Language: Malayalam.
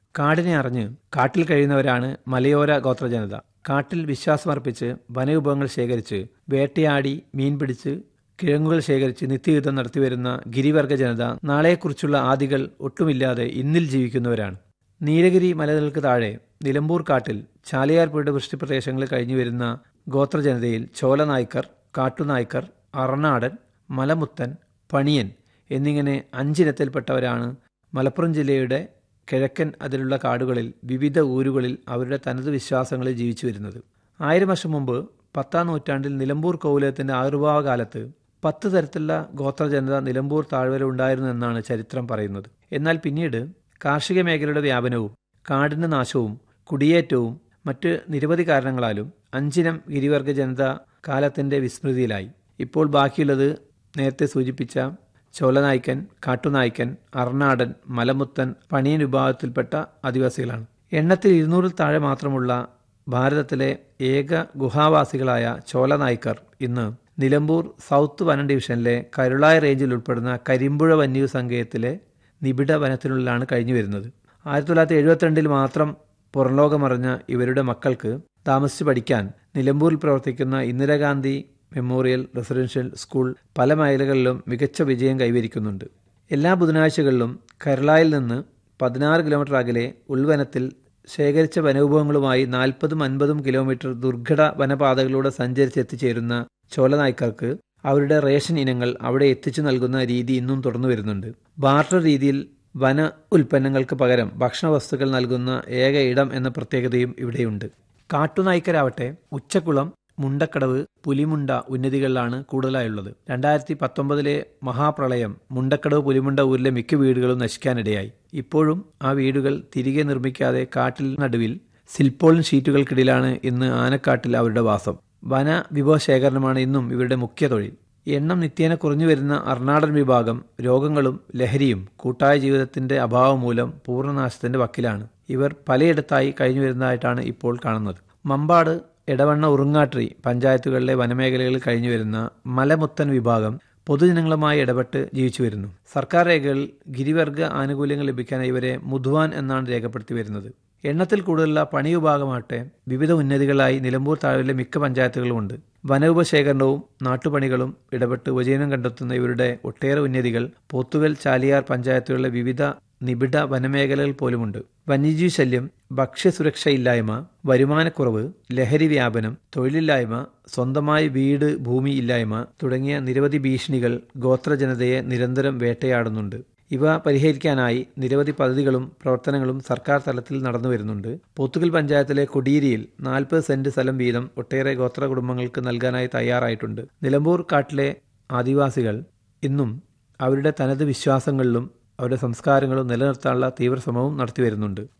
കാടിനെ അറിഞ്ഞ് കാട്ടിൽ കഴിയുന്നവരാണ് മലയോര ഗോത്രജനത കാട്ടിൽ വിശ്വാസമർപ്പിച്ച് വനവിഭവങ്ങൾ ശേഖരിച്ച് വേട്ടയാടി മീൻ പിടിച്ച് കിഴങ്ങുകൾ ശേഖരിച്ച് നിത്യയുദ്ധം നടത്തിവരുന്ന ഗിരിവർഗ ജനത നാളെക്കുറിച്ചുള്ള ആദികൾ ഒട്ടുമില്ലാതെ ഇന്നിൽ ജീവിക്കുന്നവരാണ് നീലഗിരി മലകൾക്ക് താഴെ നിലമ്പൂർ കാട്ടിൽ ചാലിയാർപുഴയുടെ വൃഷ്ടിപ്രദേശങ്ങളിൽ കഴിഞ്ഞു വരുന്ന ഗോത്രജനതയിൽ ചോലനായ്ക്കർ കാട്ടുനായ്ക്കർ അറനാടൻ മലമുത്തൻ പണിയൻ എന്നിങ്ങനെ അഞ്ചിനത്തിൽപ്പെട്ടവരാണ് മലപ്പുറം ജില്ലയുടെ കിഴക്കൻ അതിലുള്ള കാടുകളിൽ വിവിധ ഊരുകളിൽ അവരുടെ തനത് വിശ്വാസങ്ങളിൽ ജീവിച്ചു വരുന്നത് ആയിരം വർഷം മുമ്പ് പത്താം നൂറ്റാണ്ടിൽ നിലമ്പൂർ കൗലയത്തിന്റെ ആവിർഭാവ കാലത്ത് പത്ത് തരത്തിലുള്ള ഗോത്രജനത നിലമ്പൂർ താഴ്വര ഉണ്ടായിരുന്നു എന്നാണ് ചരിത്രം പറയുന്നത് എന്നാൽ പിന്നീട് കാർഷിക മേഖലയുടെ വ്യാപനവും കാടിന്റെ നാശവും കുടിയേറ്റവും മറ്റ് നിരവധി കാരണങ്ങളാലും അഞ്ചിനം ഗിരിവർഗ ജനത കാലത്തിന്റെ വിസ്മൃതിയിലായി ഇപ്പോൾ ബാക്കിയുള്ളത് നേരത്തെ സൂചിപ്പിച്ച ചോലനായ്ക്കൻ കാട്ടുനായ്ക്കൻ അർണാടൻ മലമുത്തൻ പണിയൻ വിഭാഗത്തിൽപ്പെട്ട ആദിവാസികളാണ് എണ്ണത്തിൽ ഇരുന്നൂറിൽ താഴെ മാത്രമുള്ള ഭാരതത്തിലെ ഏക ഗുഹാവാസികളായ ചോലനായ്ക്കർ ഇന്ന് നിലമ്പൂർ സൗത്ത് വനം ഡിവിഷനിലെ കരുളായ റേഞ്ചിൽ ഉൾപ്പെടുന്ന കരിമ്പുഴ വന്യ സങ്കേതത്തിലെ നിബിഡ വനത്തിനുള്ളിലാണ് കഴിഞ്ഞു വരുന്നത് ആയിരത്തി തൊള്ളായിരത്തി എഴുപത്തിരണ്ടിൽ മാത്രം പുറംലോകമറിഞ്ഞ ഇവരുടെ മക്കൾക്ക് താമസിച്ച് പഠിക്കാൻ നിലമ്പൂരിൽ പ്രവർത്തിക്കുന്ന ഇന്ദിരാഗാന്ധി മെമ്മോറിയൽ റെസിഡൻഷ്യൽ സ്കൂൾ പല മേഖലകളിലും മികച്ച വിജയം കൈവരിക്കുന്നുണ്ട് എല്ലാ ബുധനാഴ്ചകളിലും കരളായിൽ നിന്ന് പതിനാറ് കിലോമീറ്റർ അകലെ ഉൾവനത്തിൽ ശേഖരിച്ച വനവിഭവങ്ങളുമായി നാൽപ്പതും അൻപതും കിലോമീറ്റർ ദുർഘട വനപാതകളിലൂടെ സഞ്ചരിച്ച് എത്തിച്ചേരുന്ന ചോലനായ്ക്കർക്ക് അവരുടെ റേഷൻ ഇനങ്ങൾ അവിടെ എത്തിച്ചു നൽകുന്ന രീതി ഇന്നും തുടർന്നു വരുന്നുണ്ട് ബാർട്ടർ രീതിയിൽ വന ഉൽപ്പന്നങ്ങൾക്ക് പകരം ഭക്ഷണവസ്തുക്കൾ നൽകുന്ന ഏക ഇടം എന്ന പ്രത്യേകതയും ഇവിടെയുണ്ട് കാട്ടുനായ്ക്കരാവട്ടെ ഉച്ചക്കുളം മുണ്ടക്കടവ് പുലിമുണ്ട ഉന്നതികളിലാണ് കൂടുതലായുള്ളത് രണ്ടായിരത്തി പത്തൊമ്പതിലെ മഹാപ്രളയം മുണ്ടക്കടവ് പുലിമുണ്ട ഊരിലെ മിക്ക വീടുകളും നശിക്കാനിടയായി ഇപ്പോഴും ആ വീടുകൾ തിരികെ നിർമ്മിക്കാതെ കാട്ടിൽ നടുവിൽ സിൽപ്പോളിൻ ഷീറ്റുകൾക്കിടയിലാണ് ഇന്ന് ആനക്കാട്ടിൽ അവരുടെ വാസം വന വിഭവ ശേഖരണമാണ് ഇന്നും ഇവരുടെ മുഖ്യ തൊഴിൽ എണ്ണം നിത്യേന കുറഞ്ഞു വരുന്ന അർണാടൻ വിഭാഗം രോഗങ്ങളും ലഹരിയും കൂട്ടായ ജീവിതത്തിന്റെ അഭാവം മൂലം പൂർണ്ണനാശത്തിന്റെ വക്കിലാണ് ഇവർ പലയിടത്തായി കഴിഞ്ഞു വരുന്നതായിട്ടാണ് ഇപ്പോൾ കാണുന്നത് മമ്പാട് എടവണ്ണ ഉറുങ്ങാട്രി പഞ്ചായത്തുകളിലെ വനമേഖലകളിൽ കഴിഞ്ഞു വരുന്ന മലമുത്തൻ വിഭാഗം പൊതുജനങ്ങളുമായി ഇടപെട്ട് ജീവിച്ചു വരുന്നു സർക്കാർ രേഖകളിൽ ഗിരിവർഗ ആനുകൂല്യങ്ങൾ ലഭിക്കാൻ ഇവരെ മുധുവാൻ എന്നാണ് രേഖപ്പെടുത്തി വരുന്നത് എണ്ണത്തിൽ കൂടുതലുള്ള പണി വിഭാഗമാകട്ടെ വിവിധ ഉന്നതികളായി നിലമ്പൂർ താഴ്വരയിലെ മിക്ക പഞ്ചായത്തുകളുമുണ്ട് വനോപശേഖരണവും നാട്ടുപണികളും ഇടപെട്ട് ഉപജീവനം കണ്ടെത്തുന്ന ഇവരുടെ ഒട്ടേറെ ഉന്നതികൾ പോത്തുകൽ ചാലിയാർ പഞ്ചായത്തുകളിലെ വിവിധ നിബിഡ വനമേഖലകൾ പോലുമുണ്ട് വന്യജീവി ശല്യം ഭക്ഷ്യസുരക്ഷയില്ലായ്മ വരുമാനക്കുറവ് ലഹരി വ്യാപനം തൊഴിലില്ലായ്മ സ്വന്തമായി വീട് ഭൂമി ഇല്ലായ്മ തുടങ്ങിയ നിരവധി ഭീഷണികൾ ഗോത്രജനതയെ നിരന്തരം വേട്ടയാടുന്നുണ്ട് ഇവ പരിഹരിക്കാനായി നിരവധി പദ്ധതികളും പ്രവർത്തനങ്ങളും സർക്കാർ തലത്തിൽ നടന്നു വരുന്നുണ്ട് പോത്തുകൽ പഞ്ചായത്തിലെ കൊടിയേരിയിൽ നാൽപ്പത് സെന്റ് സ്ഥലം വീതം ഒട്ടേറെ ഗോത്ര കുടുംബങ്ങൾക്ക് നൽകാനായി തയ്യാറായിട്ടുണ്ട് നിലമ്പൂർ കാട്ടിലെ ആദിവാസികൾ ഇന്നും അവരുടെ തനത് വിശ്വാസങ്ങളിലും അവരുടെ സംസ്കാരങ്ങളും നിലനിർത്താനുള്ള തീവ്ര ശ്രമവും നടത്തി വരുന്നുണ്ട്